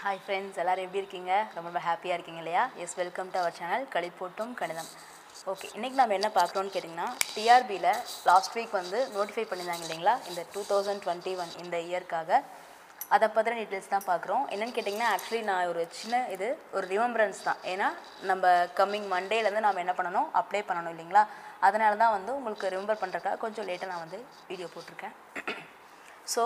hi friends எல்லோரும் எப்படி இருக்கீங்க ரொம்ப ரொம்ப ஹாப்பியாக இருக்கீங்க இல்லையா yes welcome to our channel களிப்போட்டும் கணிதம் ஓகே இன்றைக்கி நம்ம என்ன பார்க்குறோன்னு கேட்டிங்கன்னா டிஆர்பியில் லாஸ்ட் வீக் வந்து நோட்டிஃபை பண்ணியிருந்தாங்க இல்லைங்களா இந்த டூ தௌசண்ட் டுவெண்ட்டி ஒன் இந்த இயர்க்காக அதை பற்றின டீட்டெயில்ஸ் தான் பார்க்குறோம் என்னென்னு கேட்டிங்கன்னா ஆக்சுவலி நான் ஒரு சின்ன இது ஒரு ரிமெம்பரன்ஸ் தான் ஏன்னா நம்ம கம்மிங் மண்டேலேருந்து நம்ம என்ன பண்ணணும் அப்ளை பண்ணணும் இல்லைங்களா அதனால தான் வந்து உங்களுக்கு ரிமெம்பர் பண்ணுறதுக்காக கொஞ்சம் லேட்டாக நான் வந்து வீடியோ போட்டிருக்கேன் ஸோ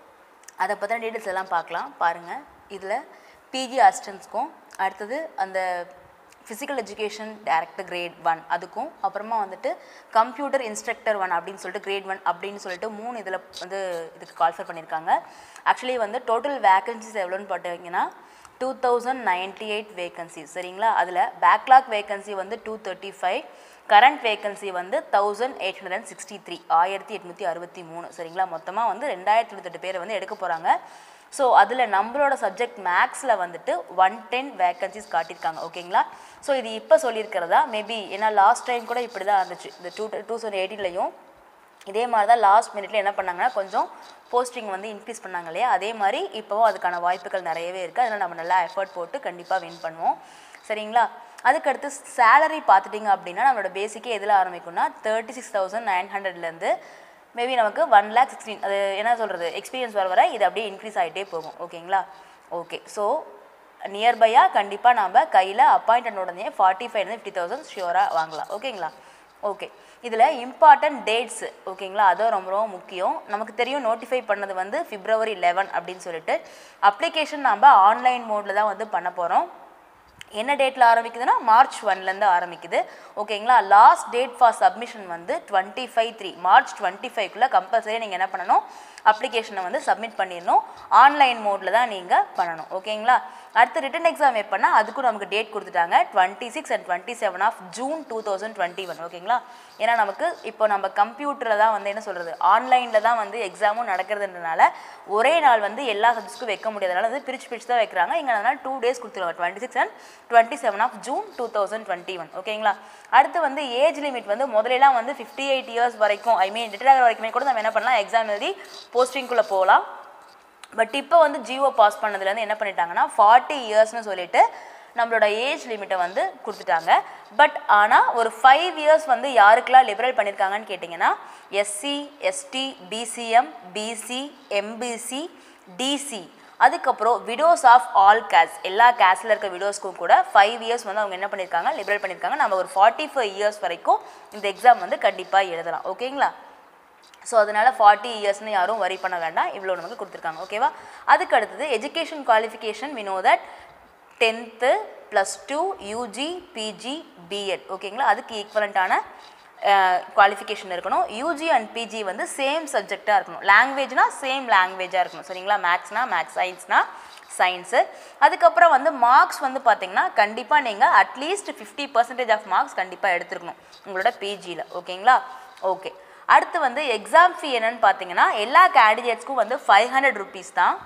அதை பற்றின டீட்டெயில்ஸ் எல்லாம் பார்க்கலாம் பாருங்கள் இதில் பிஜி அசிஸ்டன்ஸ்க்கும் அடுத்தது அந்த physical education director grade one அதுக்கும் அப்புறமா வந்துட்டு கம்ப்யூட்டர் இன்ஸ்ட்ரக்டர் ஒன் அப்படின்னு சொல்லிட்டு கிரேட் ஒன் அப்படின்னு சொல்லிட்டு மூணு இதில் வந்து இதுக்கு கால்ஃபர் பண்ணியிருக்காங்க ஆக்சுவலி வந்து டோட்டல் வேகன்சிஸ் எவ்வளோன்னு பார்த்தீங்கன்னா two thousand ninety eight vacancies சரிங்களா அதில் பேக்லாக் வேகன்சி வந்து two thirty five current vacancy வந்து thousand eight hundred and sixty three ஆயிரத்தி எட்நூற்றி அறுபத்தி மூணு சரிங்களா மொத்தமாக வந்து ரெண்டாயிரத்தி இருபத்தெட்டு பேர் வந்து எடுக்க போகிறாங்க ஸோ அதில் நம்மளோட சப்ஜெக்ட் மேக்ஸில் வந்துட்டு ஒன் டென் வேகன்சிஸ் காட்டியிருக்காங்க ஓகேங்களா ஸோ இது இப்போ சொல்லியிருக்கிறதா மேபி ஏன்னா லாஸ்ட் டைம் கூட இப்படி தான் இருந்துச்சு இந்த டூ டூ தௌசண்ட் எயிட்டீன்லையும் இதே மாதிரி தான் லாஸ்ட் மினிட்ல என்ன பண்ணாங்கன்னா கொஞ்சம் போஸ்டிங் வந்து இன்க்ரீஸ் பண்ணாங்க இல்லையா அதே மாதிரி இப்போவும் அதுக்கான வாய்ப்புகள் நிறையவே இருக்குது அதனால் நம்ம நல்லா எஃபர்ட் போட்டு கண்டிப்பாக வின் பண்ணுவோம் சரிங்களா அதுக்கடுத்து சேலரி பார்த்துட்டிங்க அப்படின்னா நம்மளோட பேசிக்கே எதில் ஆரம்பிக்கும்னா தேர்ட்டி சிக்ஸ் தௌசண்ட் நைன் ஹண்ட்ரட்லேருந்து மேபி நமக்கு ஒன் லேக் சிக்ஸ்டீன் அது என்ன சொல்கிறது எக்ஸ்பீரியன்ஸ் வர வர இது அப்படியே இன்க்ரீஸ் ஆகிட்டே போகும் ஓகேங்களா ஓகே ஸோ நியர்பையாக கண்டிப்பாக நாம் கையில் அப்பாயின்ட் உடனே ஃபார்ட்டி ஃபைவ்லேருந்து ஃபிஃப்டி தௌசண்ட் ஷியோராக வாங்கலாம் ஓகேங்களா ஓகே இதில் இம்பார்ட்டன்ட் டேட்ஸ் ஓகேங்களா அதுவும் ரொம்ப ரொம்ப முக்கியம் நமக்கு தெரியும் நோட்டிஃபை பண்ணது வந்து பிப்ரவரி லெவன் அப்படின்னு சொல்லிட்டு அப்ளிகேஷன் நம்ம ஆன்லைன் மோடில் தான் வந்து பண்ண போகிறோம் என்ன டேட்டில் ஆரம்பிக்குதுன்னா மார்ச் ஒன்லேருந்து ஆரம்பிக்குது ஓகேங்களா லாஸ்ட் டேட் ஃபார் சப்மிஷன் வந்து twenty five three March twenty ஃபைவ்க்குள்ளே கம்பல்சரி நீங்கள் என்ன பண்ணணும் அப்ளிகேஷனை வந்து சப்மிட் பண்ணிடணும் ஆன்லைன் மோடில் தான் நீங்கள் பண்ணணும் ஓகேங்களா அடுத்து ரிட்டன் எக்ஸாம் எப்போனா அதுக்கும் நமக்கு டேட் கொடுத்துட்டாங்க twenty six and twenty seven of June two thousand twenty one ஓகேங்களா ஏன்னா நமக்கு இப்போ நம்ம கம்ப்யூட்டரில் தான் வந்து என்ன சொல்கிறது ஆன்லைனில் தான் வந்து எக்ஸாமும் நடக்கிறதுன்றனால ஒரே நாள் வந்து எல்லா சப்ஜெக்ட்ஸ்க்கும் வைக்க முடியாதனால வந்து பிரித்து பிரித்து தான் வைக்கிறாங்க இங்கே அதனால் டூ டேஸ் கொடுத்துருவாங்க twenty six and twenty seven of June two thousand twenty one ஓகேங்களா அடுத்து வந்து ஏஜ் லிமிட் வந்து முதலெல்லாம் வந்து ஃபிஃப்டி எயிட் இயர்ஸ் வரைக்கும் ஐ மீன் ரிட்டையர் ஆகிற வரைக்குமே கூட நம்ம என்ன பண்ணலாம் எக்ஸாம் எழுதி போஸ்டிங்குள்ளே போகலாம் பட் இப்போ வந்து ஜியோ பாஸ் பண்ணதுலேருந்து என்ன பண்ணிட்டாங்கன்னா ஃபார்ட்டி இயர்ஸ்னு சொல்லிட்டு நம்மளோட ஏஜ் லிமிட்டை வந்து கொடுத்துட்டாங்க பட் ஆனால் ஒரு ஃபைவ் இயர்ஸ் வந்து யாருக்கெல்லாம் லிபரல் பண்ணியிருக்காங்கன்னு கேட்டிங்கன்னா SC ST BCM BC MBC DC அதுக்கப்புறம் விடோஸ் ஆஃப் ஆல் கேஸ் எல்லா கேஸில் இருக்க விடோஸ்க்கும் கூட ஃபைவ் இயர்ஸ் வந்து அவங்க என்ன பண்ணியிருக்காங்க லிபரல் பண்ணியிருக்காங்க நம்ம ஒரு ஃபார்ட்டி ஃபைவ் இயர்ஸ் வரைக்கும் இந்த எக்ஸாம் வந்து கண்டிப்பாக எழுதலாம் ஓகேங்களா ஸோ அதனால் ஃபார்ட்டி இயர்ஸ்னு யாரும் வரி பண்ண வேண்டாம் இவ்வளோ நமக்கு கொடுத்துருக்காங்க ஓகேவா அதுக்கு அடுத்தது education qualification we know that tenth plus two UG PG BEd ஓகேங்களா அதுக்கு ஈக்குவலண்ட்டான குவாலிஃபிகேஷன் இருக்கணும் யூஜி அண்ட் பிஜி வந்து சேம் சப்ஜெக்டாக இருக்கணும் லாங்குவேஜ்னா சேம் லாங்குவேஜாக இருக்கணும் சரிங்களா மேக்ஸ்னா மேக்ஸ் சயின்ஸ்னா சயின்ஸு அதுக்கப்புறம் வந்து மார்க்ஸ் வந்து பார்த்தீங்கன்னா கண்டிப்பாக நீங்கள் at least fifty percentage of marks கண்டிப்பாக எடுத்துருக்கணும் உங்களோட பிஜியில் ஓகேங்களா ஓகே அடுத்து வந்து எக்ஸாம் ஃபீ என்னன்னு பார்த்தீங்கன்னா எல்லா கேண்டிடேட்ஸ்க்கும் வந்து ஃபைவ் ஹண்ட்ரட் ருபீஸ் தான்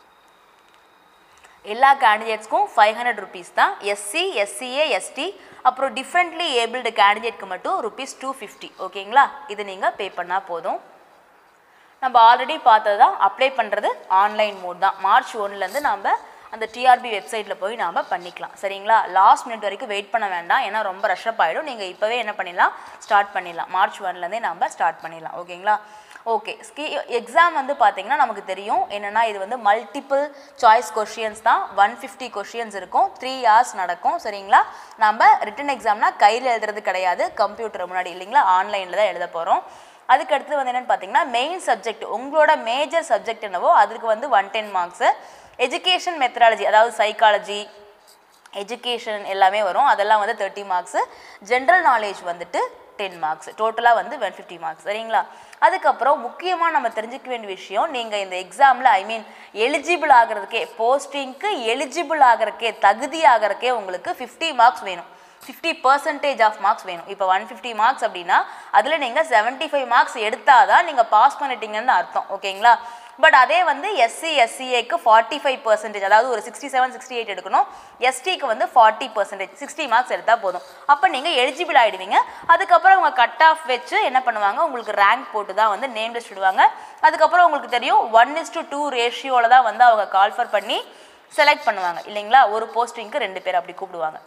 எல்லா கேண்டிடேட்ஸ்க்கும் ஃபைவ் ஹண்ட்ரட் ருபீஸ் தான் எஸ்சி எஸ்சிஏ எஸ்டி அப்புறம் டிஃப்ரெண்ட்லி ஏபிள்டு கேண்டிடேட்க்கு மட்டும் ருபீஸ் டூ ஃபிஃப்டி ஓகேங்களா இது நீங்கள் பே பண்ணால் போதும் நம்ம ஆல்ரெடி பார்த்தது தான் அப்ளை பண்ணுறது ஆன்லைன் மோட் தான் மார்ச் ஒன்லேருந்து நம்ம அந்த டிஆர்பி வெப்சைட்டில் போய் நாம் பண்ணிக்கலாம் சரிங்களா லாஸ்ட் மினிட் வரைக்கும் வெயிட் பண்ண வேண்டாம் ஏன்னா ரொம்ப ரஷ்அப் ஆகிடும் நீங்கள் இப்போவே என்ன பண்ணிடலாம் ஸ்டார்ட் பண்ணிடலாம் மார்ச் ஒன்லேருந்தே நம்ம ஸ்டார்ட் பண்ணிடலாம் ஓகேங்களா ஓகே ஸ்கீ எக்ஸாம் வந்து பார்த்தீங்கன்னா நமக்கு தெரியும் என்னென்னா இது வந்து மல்டிபிள் சாய்ஸ் கொஷின்ஸ் தான் ஒன் ஃபிஃப்டி கொஷின்ஸ் இருக்கும் த்ரீ ஹார்ஸ் நடக்கும் சரிங்களா நம்ம ரிட்டன் எக்ஸாம்னா கையில் எழுதுறது கிடையாது கம்ப்யூட்டர் முன்னாடி இல்லைங்களா ஆன்லைனில் தான் எழுத போகிறோம் அதுக்கு அடுத்து வந்து என்னென்னு பார்த்தீங்கன்னா மெயின் சப்ஜெக்ட் உங்களோட மேஜர் சப்ஜெக்ட் என்னவோ அதுக்கு வந்து one ten marks education methodology அதாவது சைக்காலஜி எஜுகேஷன் எல்லாமே வரும் அதெல்லாம் வந்து தேர்ட்டி மார்க்ஸு ஜென்ரல் நாலேஜ் வந்துட்டு டென் மார்க்ஸ் டோட்டலாக வந்து ஒன் ஃபிஃப்டி மார்க்ஸ் சரிங்களா அதுக்கப்புறம் முக்கியமாக நம்ம தெரிஞ்சுக்க வேண்டிய விஷயம் நீங்கள் இந்த எக்ஸாமில் ஐ மீன் எலிஜிபிள் ஆகிறதுக்கே போஸ்டிங்க்கு எலிஜிபிள் ஆகிறக்கே தகுதி ஆகிறக்கே உங்களுக்கு ஃபிஃப்டி மார்க்ஸ் வேணும் ஃபிஃப்டி பர்சன்டேஜ் ஆஃப் மார்க்ஸ் வேணும் இப்போ ஒன் ஃபிஃப்டி மார்க்ஸ் அப்படின்னா அதில் நீங்கள் செவன்ட்டி ஃபைவ் மார்க்ஸ் எடுத்தால் தான் நீங்கள் பாஸ் பண்ணிட்டீங்கன்னு அர்த்தம் ஓகேங்களா பட் அதே வந்து எஸ்சி எஸ்சிஏக்கு ஃபார்ட்டி ஃபைவ் பர்சன்டேஜ் அதாவது ஒரு சிக்ஸ்டி செவன் சிக்ஸ்டி எயிட் எடுக்கணும் எஸ்டிக்கு வந்து ஃபார்ட்டி பர்சன்டேஜ் சிக்ஸ்டி மார்க்ஸ் எடுத்தால் போதும் அப்போ நீங்கள் எலிஜிபிள் ஆகிடுவீங்க அதுக்கப்புறம் உங்கள் கட் ஆஃப் வச்சு என்ன பண்ணுவாங்க உங்களுக்கு ரேங்க் போட்டு தான் வந்து நேம் லிஸ்ட் விடுவாங்க அதுக்கப்புறம் உங்களுக்கு தெரியும் ஒன் இஸ் டு டூ ரேஷியோவில் தான் வந்து அவங்க கால்ஃபர் பண்ணி செலக்ட் பண்ணுவாங்க இல்லைங்களா ஒரு போஸ்டிங்க்கு ரெண்டு பேர் அப்படி கூப்பிடுவாங்க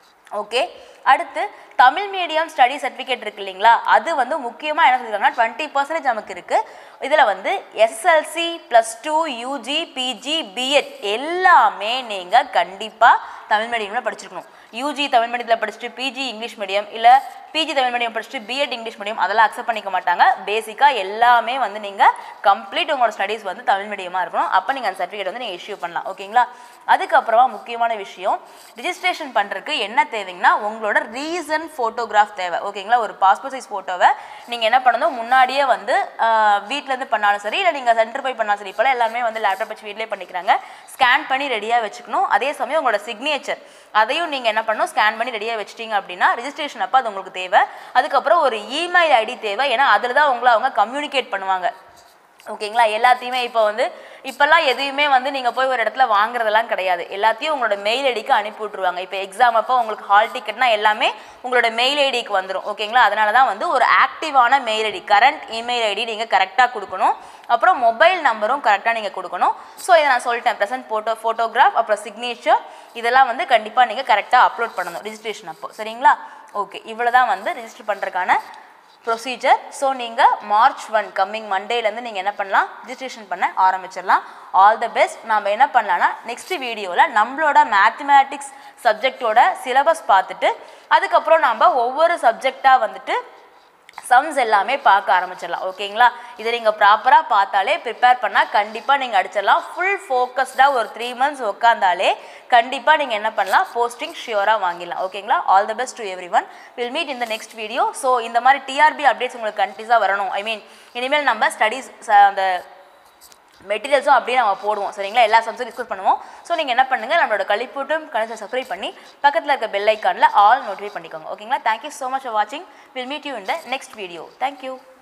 ஓகே அடுத்து தமிழ் மீடியம் ஸ்டடி சர்டிஃபிகேட் இருக்கு இல்லைங்களா அது வந்து முக்கியமாக என்ன சொல்லியிருக்காங்கன்னா டுவெண்ட்டி பர்சன்டேஜ் நமக்கு இருக்குது இதில் வந்து SLC plus two UG PG BEd எல்லாமே நீங்கள் கண்டிப்பாக தமிழ் மீடியமில் படிச்சிருக்கணும் யூஜி தமிழ் மீடியத்தில் படிச்சுட்டு பிஜி இங்கிலீஷ் மீடியம் இல்லை பிஜி தமிழ் மீடியம் படிச்சுட்டு பிஎட் இங்கிலீஷ் மீடியம் அதெல்லாம் அக்செப்ட் பண்ணிக்க மாட்டாங்க பேசிக்காக எல்லாமே வந்து நீங்கள் கம்ப்ளீட் உங்களோட ஸ்டடீஸ் வந்து தமிழ் மீடியமாக இருக்கணும் அப்போ நீங்கள் அந்த சர்டிஃபிகேட் வந்து நீங்கள் இஷ்யூ பண்ணலாம் ஓகேங்களா அதுக்கப்புறமா முக்கியமான விஷயம் ரிஜிஸ்ட்ரேஷன் பண்ணுறதுக்கு என்ன தேவைங்கன்னா உங்களோட ரீசன் ஃபோட்டோகிராஃப் தேவை ஓகேங்களா ஒரு பாஸ்போர்ட் சைஸ் ஃபோட்டோவை நீங்கள் என்ன பண்ணணும் முன்னாடியே வந்து வீட்டிலேருந்து பண்ணாலும் சரி இல்லை நீங்கள் சென்டர் போய் பண்ணாலும் சரி இப்போலாம் எல்லாருமே வந்து லேப்டாப் வச்சு வீட்டிலே பண்ணிக்கிறாங்க ஸ்கேன் பண்ணி ரெடியாக வச்சுக்கணும் அதே சமயம் உங்களோட சிக்னேச்சர் அதையும் நீங்கள் என்ன பண்ணணும் ஸ்கேன் பண்ணி ரெடியாக வச்சிட்டீங்க அப்படின்னா ரிஜிஸ்ட்ரேஷன் அப்போ அது உங்களுக்கு தேவை அதுக்கப்புறம் ஒரு இமெயில் ஐடி தேவை ஏன்னா அதில் தான் உங்களை அவங்க கம்யூனிகேட் பண்ணுவாங்க ஓகேங்களா எல்லாத்தையுமே இப்போ வந்து இப்போல்லாம் எதையுமே வந்து நீங்கள் போய் ஒரு இடத்துல வாங்குறதெல்லாம் கிடையாது எல்லாத்தையும் உங்களோட மெயில் ஐடிக்கு அனுப்பி விட்ருவாங்க இப்போ எக்ஸாம் அப்போ உங்களுக்கு ஹால் டிக்கெட்னா எல்லாமே உங்களோட மெயில் ஐடிக்கு வந்துடும் ஓகேங்களா அதனால தான் வந்து ஒரு ஆக்டிவான mail ID current email ID நீங்கள் கரெக்டாக கொடுக்கணும் அப்புறம் மொபைல் நம்பரும் கரெக்டாக நீங்கள் கொடுக்கணும் ஸோ இதை நான் சொல்லிட்டேன் ப்ரெசன்ட் ஃபோட்டோ ஃபோட்டோகிராஃப் அப்புறம் சிக்னேச்சர் இதெல்லாம் வந்து கண்டிப்பாக நீங்கள் கரெக்டாக அப்லோட் பண்ணணும் ரிஜிஸ்ட்ரேஷன் அப்போ சரிங்களா ஓகே இவ்வளோ தான் வந்து ரிஜிஸ்டர் பண்ணுறதுக்கான ப்ரொசீஜர் ஸோ நீங்கள் மார்ச் ஒன் கம்மிங் மண்டேலேருந்து நீங்கள் என்ன பண்ணலாம் ரிஜிஸ்ட்ரேஷன் பண்ண ஆரம்பிச்சிடலாம் ஆல் த பெஸ்ட் நாம் என்ன பண்ணலாம்னா நெக்ஸ்ட் வீடியோவில் நம்மளோட மேத்தமேட்டிக்ஸ் சப்ஜெக்டோட சிலபஸ் பார்த்துட்டு அதுக்கப்புறம் நம்ம ஒவ்வொரு சப்ஜெக்டாக வந்துட்டு சம்ஸ் எல்லாமே பார்க்க ஆரம்பிச்சிடலாம் ஓகேங்களா இதை நீங்கள் ப்ராப்பராக பார்த்தாலே ப்ரிப்பேர் பண்ணால் கண்டிப்பாக நீங்கள் அடிச்சிடலாம் ஃபுல் ஃபோக்கஸ்டாக ஒரு த்ரீ மந்த்ஸ் உட்காந்தாலே கண்டிப்பாக நீங்கள் என்ன பண்ணலாம் போஸ்டிங் ஷியோராக வாங்கிடலாம் ஓகேங்களா all the best to everyone will meet இந்த நெக்ஸ்ட் வீடியோ ஸோ இந்த மாதிரி டிஆர்பி அப்டேட்ஸ் உங்களுக்கு கண்டிப்பாக வரணும் ஐ மீன் இனிமேல் நம்ம ஸ்டடீஸ் அந்த மெட்டீரியல்ஸும் அப்படியே நம்ம போடுவோம் சரிங்களா எல்லா சப்ஜெக்ட் டிஸ்கஸ் பண்ணுவோம் ஸோ நீங்கள் என்ன பண்ணுங்கள் நம்மளோட கழிப்பூட்டும் கணிதத்தை சப்ஸ்கிரைப் பண்ணி பக்கத்தில் இருக்க பெல் ஐக்கானில் ஆல் நோட்டிஃபை பண்ணிக்கோங்க ஓகேங்களா தேங்க்யூ ஸோ மச் ஃபார் வாட்சிங் will meet you in the next video thank you